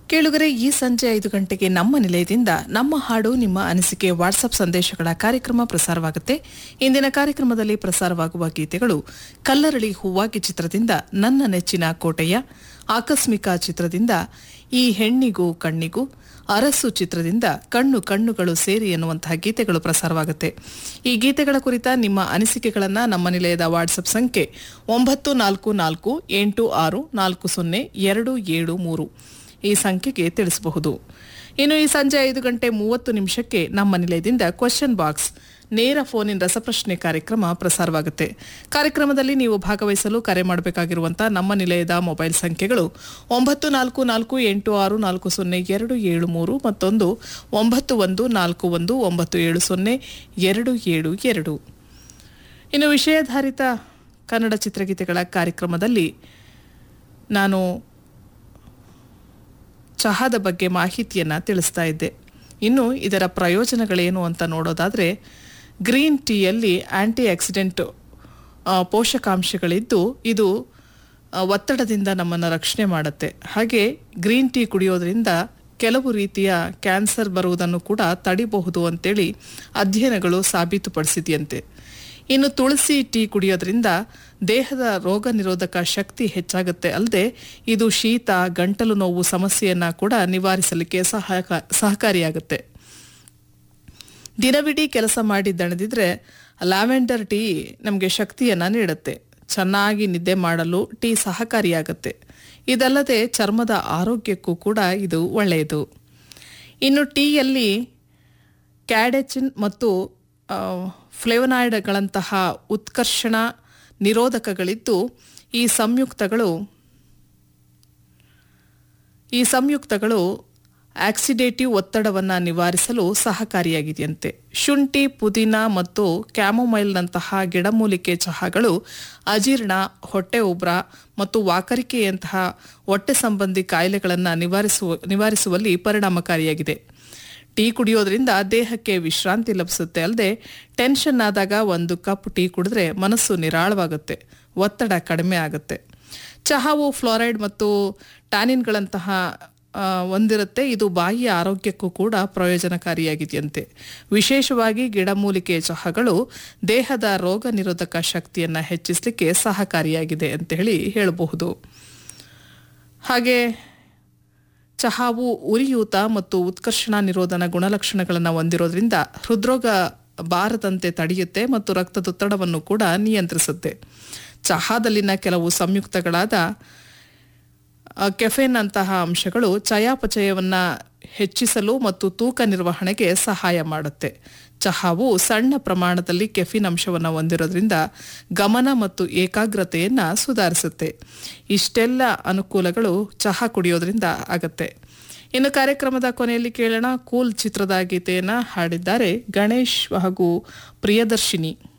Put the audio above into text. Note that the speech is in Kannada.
ಕೇಳುಗರೆ ಈ ಸಂಜೆ ಐದು ಗಂಟೆಗೆ ನಮ್ಮ ನಿಲಯದಿಂದ ನಮ್ಮ ಹಾಡು ನಿಮ್ಮ ಅನಿಸಿಕೆ ವಾಟ್ಸಪ್ ಸಂದೇಶಗಳ ಕಾರ್ಯಕ್ರಮ ಪ್ರಸಾರವಾಗುತ್ತೆ ಇಂದಿನ ಕಾರ್ಯಕ್ರಮದಲ್ಲಿ ಪ್ರಸಾರವಾಗುವ ಗೀತೆಗಳು ಕಲ್ಲರಳಿ ಹೂವಾಗಿ ಚಿತ್ರದಿಂದ ನನ್ನ ನೆಚ್ಚಿನ ಕೋಟೆಯ ಆಕಸ್ಮಿಕ ಚಿತ್ರದಿಂದ ಈ ಹೆಣ್ಣಿಗೂ ಕಣ್ಣಿಗೂ ಅರಸು ಚಿತ್ರದಿಂದ ಕಣ್ಣು ಕಣ್ಣುಗಳು ಸೇರಿ ಎನ್ನುವಂತಹ ಗೀತೆಗಳು ಪ್ರಸಾರವಾಗುತ್ತೆ ಈ ಗೀತೆಗಳ ಕುರಿತ ನಿಮ್ಮ ಅನಿಸಿಕೆಗಳನ್ನು ನಮ್ಮ ನಿಲಯದ ವಾಟ್ಸಪ್ ಸಂಖ್ಯೆ ಒಂಬತ್ತು ನಾಲ್ಕು ನಾಲ್ಕು ಎಂಟು ಆರು ನಾಲ್ಕು ಸೊನ್ನೆ ಎರಡು ಏಳು ಮೂರು ಈ ಸಂಖ್ಯೆಗೆ ತಿಳಿಸಬಹುದು ಇನ್ನು ಈ ಸಂಜೆ ಐದು ಗಂಟೆ ಮೂವತ್ತು ನಿಮಿಷಕ್ಕೆ ನಮ್ಮ ನಿಲಯದಿಂದ ಕ್ವಶನ್ ಬಾಕ್ಸ್ ನೇರ ಫೋನ್ ಇನ್ ರಸಪ್ರಶ್ನೆ ಕಾರ್ಯಕ್ರಮ ಪ್ರಸಾರವಾಗುತ್ತೆ ಕಾರ್ಯಕ್ರಮದಲ್ಲಿ ನೀವು ಭಾಗವಹಿಸಲು ಕರೆ ಮಾಡಬೇಕಾಗಿರುವಂತಹ ನಮ್ಮ ನಿಲಯದ ಮೊಬೈಲ್ ಸಂಖ್ಯೆಗಳು ಒಂಬತ್ತು ನಾಲ್ಕು ನಾಲ್ಕು ಎಂಟು ಆರು ನಾಲ್ಕು ಸೊನ್ನೆ ಎರಡು ಏಳು ಮೂರು ಮತ್ತೊಂದು ಒಂಬತ್ತು ಒಂದು ನಾಲ್ಕು ಒಂದು ಒಂಬತ್ತು ಏಳು ಸೊನ್ನೆ ಎರಡು ಏಳು ಎರಡು ಇನ್ನು ವಿಷಯಾಧಾರಿತ ಕನ್ನಡ ಚಿತ್ರಗೀತೆಗಳ ಕಾರ್ಯಕ್ರಮದಲ್ಲಿ ನಾನು ಚಹಾದ ಬಗ್ಗೆ ಮಾಹಿತಿಯನ್ನು ತಿಳಿಸ್ತಾ ಇದ್ದೆ ಇನ್ನು ಇದರ ಪ್ರಯೋಜನಗಳೇನು ಅಂತ ನೋಡೋದಾದರೆ ಗ್ರೀನ್ ಟೀಯಲ್ಲಿ ಆಂಟಿ ಆಕ್ಸಿಡೆಂಟ್ ಆ, ಪೋಷಕಾಂಶಗಳಿದ್ದು ಇದು ಆ, ಒತ್ತಡದಿಂದ ನಮ್ಮನ್ನು ರಕ್ಷಣೆ ಮಾಡುತ್ತೆ ಹಾಗೆ ಗ್ರೀನ್ ಟೀ ಕುಡಿಯೋದ್ರಿಂದ ಕೆಲವು ರೀತಿಯ ಕ್ಯಾನ್ಸರ್ ಬರುವುದನ್ನು ಕೂಡ ತಡಿಬಹುದು ಅಂತೇಳಿ ಅಧ್ಯಯನಗಳು ಸಾಬೀತುಪಡಿಸಿದೆಯಂತೆ ಇನ್ನು ತುಳಸಿ ಟೀ ಕುಡಿಯೋದ್ರಿಂದ ದೇಹದ ರೋಗ ನಿರೋಧಕ ಶಕ್ತಿ ಹೆಚ್ಚಾಗುತ್ತೆ ಅಲ್ಲದೆ ಇದು ಶೀತ ಗಂಟಲು ನೋವು ಸಮಸ್ಯೆಯನ್ನ ಕೂಡ ನಿವಾರಿಸಲಿಕ್ಕೆ ಸಹಾಯಕ ಸಹಕಾರಿಯಾಗುತ್ತೆ ದಿನವಿಡೀ ಕೆಲಸ ಮಾಡಿ ದಣದಿದ್ರೆ ಲ್ಯಾವೆಂಡರ್ ಟೀ ನಮಗೆ ಶಕ್ತಿಯನ್ನ ನೀಡುತ್ತೆ ಚೆನ್ನಾಗಿ ನಿದ್ದೆ ಮಾಡಲು ಟೀ ಸಹಕಾರಿಯಾಗುತ್ತೆ ಇದಲ್ಲದೆ ಚರ್ಮದ ಆರೋಗ್ಯಕ್ಕೂ ಕೂಡ ಇದು ಒಳ್ಳೆಯದು ಇನ್ನು ಟೀಯಲ್ಲಿ ಕ್ಯಾಡೆಚಿನ್ ಮತ್ತು ಆ, ಫ್ಲೇವನಾಯ್ಡ್ಗಳಂತಹ ಉತ್ಕರ್ಷಣ ನಿರೋಧಕಗಳಿದ್ದು ಈ ಸಂಯುಕ್ತಗಳು ಈ ಸಂಯುಕ್ತಗಳು ಆಕ್ಸಿಡೇಟಿವ್ ಒತ್ತಡವನ್ನು ನಿವಾರಿಸಲು ಸಹಕಾರಿಯಾಗಿದೆಯಂತೆ ಶುಂಠಿ ಪುದೀನ ಮತ್ತು ಕ್ಯಾಮೊಮೈಲ್ನಂತಹ ಗಿಡಮೂಲಿಕೆ ಚಹಾಗಳು ಅಜೀರ್ಣ ಹೊಟ್ಟೆ ಉಬ್ರ ಮತ್ತು ವಾಕರಿಕೆಯಂತಹ ಹೊಟ್ಟೆ ಸಂಬಂಧಿ ಕಾಯಿಲೆಗಳನ್ನು ನಿವಾರಿಸುವ ನಿವಾರಿಸುವಲ್ಲಿ ಪರಿಣಾಮಕಾರಿಯಾಗಿದೆ ಟೀ ಕುಡಿಯೋದ್ರಿಂದ ದೇಹಕ್ಕೆ ವಿಶ್ರಾಂತಿ ಲಭಿಸುತ್ತೆ ಅಲ್ಲದೆ ಟೆನ್ಷನ್ ಆದಾಗ ಒಂದು ಕಪ್ ಟೀ ಕುಡಿದ್ರೆ ಮನಸ್ಸು ನಿರಾಳವಾಗುತ್ತೆ ಒತ್ತಡ ಕಡಿಮೆ ಆಗುತ್ತೆ ಚಹಾವು ಫ್ಲೋರೈಡ್ ಮತ್ತು ಟ್ಯಾನಿನ್ಗಳಂತಹ ಆ, ಹೊಂದಿರುತ್ತೆ ಇದು ಬಾಯಿಯ ಆರೋಗ್ಯಕ್ಕೂ ಕೂಡ ಪ್ರಯೋಜನಕಾರಿಯಾಗಿದೆಯಂತೆ ವಿಶೇಷವಾಗಿ ಗಿಡಮೂಲಿಕೆ ಚಹಾಗಳು ದೇಹದ ರೋಗ ನಿರೋಧಕ ಶಕ್ತಿಯನ್ನು ಹೆಚ್ಚಿಸಲಿಕ್ಕೆ ಸಹಕಾರಿಯಾಗಿದೆ ಅಂತ ಹೇಳಿ ಹೇಳಬಹುದು ಹಾಗೆ ಚಹಾವು ಉರಿಯೂತ ಮತ್ತು ಉತ್ಕರ್ಷಣ ನಿರೋಧನ ಗುಣಲಕ್ಷಣಗಳನ್ನು ಹೊಂದಿರೋದ್ರಿಂದ ಹೃದ್ರೋಗ ಬಾರದಂತೆ ತಡೆಯುತ್ತೆ ಮತ್ತು ರಕ್ತದೊತ್ತಡವನ್ನು ಕೂಡ ನಿಯಂತ್ರಿಸುತ್ತೆ ಚಹಾದಲ್ಲಿನ ಕೆಲವು ಸಂಯುಕ್ತಗಳಾದ ಆ, ಕೆಫೆನ್ ಅಂತಹ ಅಂಶಗಳು ಚಯಾಪಚಯವನ್ನು ಹೆಚ್ಚಿಸಲು ಮತ್ತು ತೂಕ ನಿರ್ವಹಣೆಗೆ ಸಹಾಯ ಮಾಡುತ್ತೆ ಚಹಾವು ಸಣ್ಣ ಪ್ರಮಾಣದಲ್ಲಿ ಕೆಫಿನ್ ಅಂಶವನ್ನು ಹೊಂದಿರೋದ್ರಿಂದ ಗಮನ ಮತ್ತು ಏಕಾಗ್ರತೆಯನ್ನು ಸುಧಾರಿಸುತ್ತೆ ಇಷ್ಟೆಲ್ಲ ಅನುಕೂಲಗಳು ಚಹಾ ಕುಡಿಯೋದ್ರಿಂದ ಆಗತ್ತೆ ಇನ್ನು ಕಾರ್ಯಕ್ರಮದ ಕೊನೆಯಲ್ಲಿ ಕೇಳೋಣ ಕೂಲ್ ಚಿತ್ರದ ಗೀತೆಯನ್ನು ಹಾಡಿದ್ದಾರೆ ಗಣೇಶ್ ಹಾಗೂ ಪ್ರಿಯದರ್ಶಿನಿ